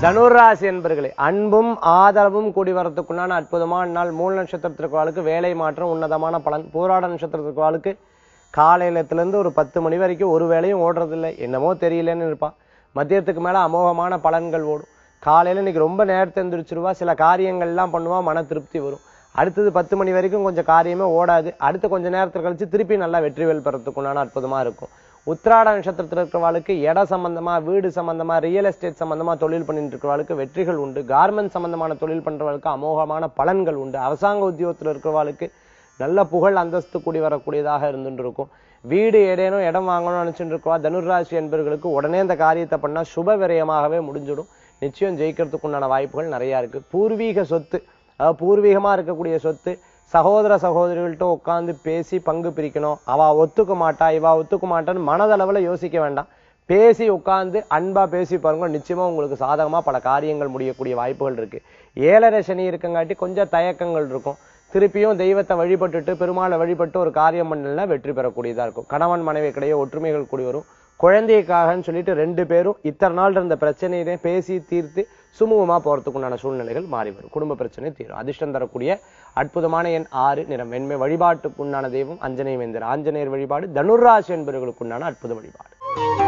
தனுராசி என்பர்களே அன்பும் ஆதரவும் கூடி வரத்துக்குண்டான அற்புதமான நாள் மூல நட்சத்திரத்திற்கு வாழ்க்கை வேலை மாற்றம் உன்னதமான பலன் போராட நட்சத்திரத்திற்கு வாழ்க்கை காலையிலத்திலிருந்து ஒரு பத்து மணி வரைக்கும் ஒரு வேலையும் ஓடுறதில்லை என்னமோ தெரியலன்னு இருப்பான் மதியத்துக்கு மேல அமோகமான பலன்கள் ஓடும் காலையில இன்னைக்கு ரொம்ப நேரத்தை எந்திரிச்சிருவா சில காரியங்கள்லாம் பண்ணுவா மன திருப்தி வரும் அடுத்தது பத்து மணி வரைக்கும் கொஞ்சம் காரியமே ஓடாது அடுத்து கொஞ்ச நேரத்தில் கழிச்சு திருப்பி நல்லா வெற்றி வேல் பெறத்துக்குண்டான அற்புதமா இருக்கும் உத்திராட நட்சத்திரத்தில் இருக்கிறவாளுக்கு இட சம்பந்தமா வீடு சம்பந்தமா ரியல் எஸ்டேட் சம்பந்தமா தொழில் பண்ணிட்டு இருக்கிறவாளுக்கு வெற்றிகள் உண்டு கார்மெண்ட் சம்பந்தமான தொழில் பண்றவளுக்கு அமோகமான பலன்கள் உண்டு அரசாங்க உத்தியோகத்தில் இருக்கிறவாளுக்கு நல்ல புகழ் அந்தஸ்து கூடி வரக்கூடியதாக இருந்துட்டு இருக்கும் வீடு ஏதேனும் இடம் வாங்கணும்னு நினைச்சுட்டு இருக்கவா தனுராசி என்பவர்களுக்கு உடனே இந்த காரியத்தை பண்ணா சுப விரயமாகவே முடிஞ்சிடும் நிச்சயம் ஜெயிக்கிறதுக்கு உண்டான வாய்ப்புகள் நிறைய இருக்கு பூர்வீக சொத்து அதாவது பூர்வீகமா இருக்கக்கூடிய சொத்து சகோதர சகோதரிகள்கிட்ட உட்கார்ந்து பேசி பங்கு பிரிக்கணும் அவ ஒத்துக்க மாட்டா இவ ஒத்துக்க மாட்டான்னு மனதளவுல யோசிக்க வேண்டாம் பேசி உட்கார்ந்து அன்பா பேசி பாருங்க நிச்சயமா உங்களுக்கு சாதகமா பல காரியங்கள் முடியக்கூடிய வாய்ப்புகள் இருக்கு ஏழரை சனி இருக்கங்காட்டி கொஞ்சம் தயக்கங்கள் இருக்கும் திருப்பியும் தெய்வத்தை வழிபட்டுட்டு பெருமாளை வழிபட்டு ஒரு காரியம் பண்ணல வெற்றி பெறக்கூடியதா இருக்கும் கணவன் மனைவிக்கிடையே ஒற்றுமைகள் கூடி வரும் குழந்தைக்காகன்னு சொல்லிட்டு ரெண்டு பேரும் இத்தனை நாள் இருந்த பிரச்சனையை பேசி தீர்த்து சுமூகமா போறதுக்குண்டான சூழ்நிலைகள் மாறி வரும் குடும்ப பிரச்சனை தீரும் அதிர்ஷ்டம் தரக்கூடிய அற்புதமான எண் ஆறு நிறம் வெண்மை வழிபாட்டுக்குண்டான தெய்வம் அஞ்சனை வேந்தர் ஆஞ்சநேயர் வழிபாடு தனுராசி என்பவர்களுக்குண்டான அற்புத வழிபாடு